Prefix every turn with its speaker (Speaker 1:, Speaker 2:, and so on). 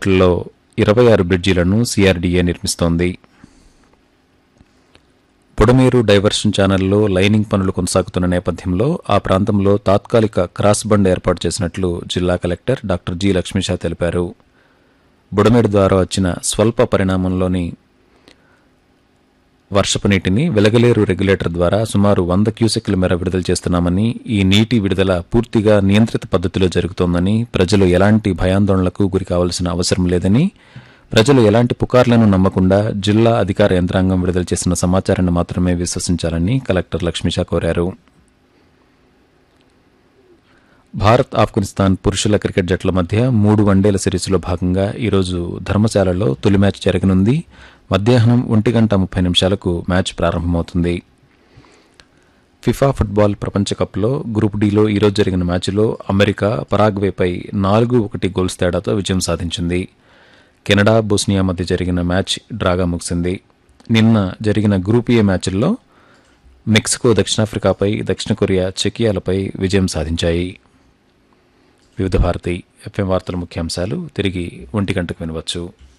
Speaker 1: కోట్లలో ఇరవై ఆరు బ్రిడ్జీలను సిఆర్డీఏ నిర్మిస్తోంది బుడమేరు డైవర్షన్ ఛానల్లో లైనింగ్ పనులు కొనసాగుతున్న నేపథ్యంలో ఆ ప్రాంతంలో తాత్కాలిక క్రాస్ బండ్ ఏర్పాటు చేసినట్లు జిల్లా కలెక్టర్ డాక్టర్ జి లక్ష్మీషా తెలిపారు బుడమేరు ద్వారా వచ్చిన స్వల్ప పరిణామంలోని వర్షపు నీటిని వెలగలేరు రెగ్యులేటర్ ద్వారా సుమారు వంద క్యూసెక్ల మేర విడుదల చేస్తున్నామని ఈ నీటి విడుదల పూర్తిగా నియంత్రిత పద్ధతిలో జరుగుతోందని ప్రజలు ఎలాంటి భయాందోళనలకు గురి కావాల్సిన అవసరం లేదని ప్రజలు ఎలాంటి పుకార్లను నమ్మకుండా జిల్లా అధికార యంత్రాంగం విడుదల చేసిన సమాచారాన్ని మాత్రమే విశ్వసించాలని కలెక్టర్ లక్ష్మీషా కోరారు భారత్ ఆఫ్ఘనిస్తాన్ పురుషుల క్రికెట్ జట్ల మధ్య మూడు వన్డేల సిరీస్లో భాగంగా ఈరోజు ధర్మశాలలో తొలి మ్యాచ్ జరగనుంది మధ్యాహ్నం ఒంటి గంట ముప్పై నిమిషాలకు మ్యాచ్ ప్రారంభమవుతుంది ఫిఫా ఫుట్బాల్ ప్రపంచ కప్లో గ్రూప్ డిలో ఈరోజు జరిగిన మ్యాచ్లో అమెరికా పరాగ్వేపై నాలుగు ఒకటి గోల్స్ తేడాతో విజయం సాధించింది కెనడా బోస్నియా మధ్య జరిగిన మ్యాచ్ డ్రాగా ముగిసింది నిన్న జరిగిన గ్రూప్ ఏ మ్యాచ్ల్లో మెక్సికో దక్షిణాఫ్రికాపై దక్షిణ కొరియా చెకియాలపై విజయం సాధించాయి వివిధ భారతి ఎఫ్ఎం వార్తల ముఖ్యాంశాలు తిరిగి ఒంటి గంటకు వినవచ్చు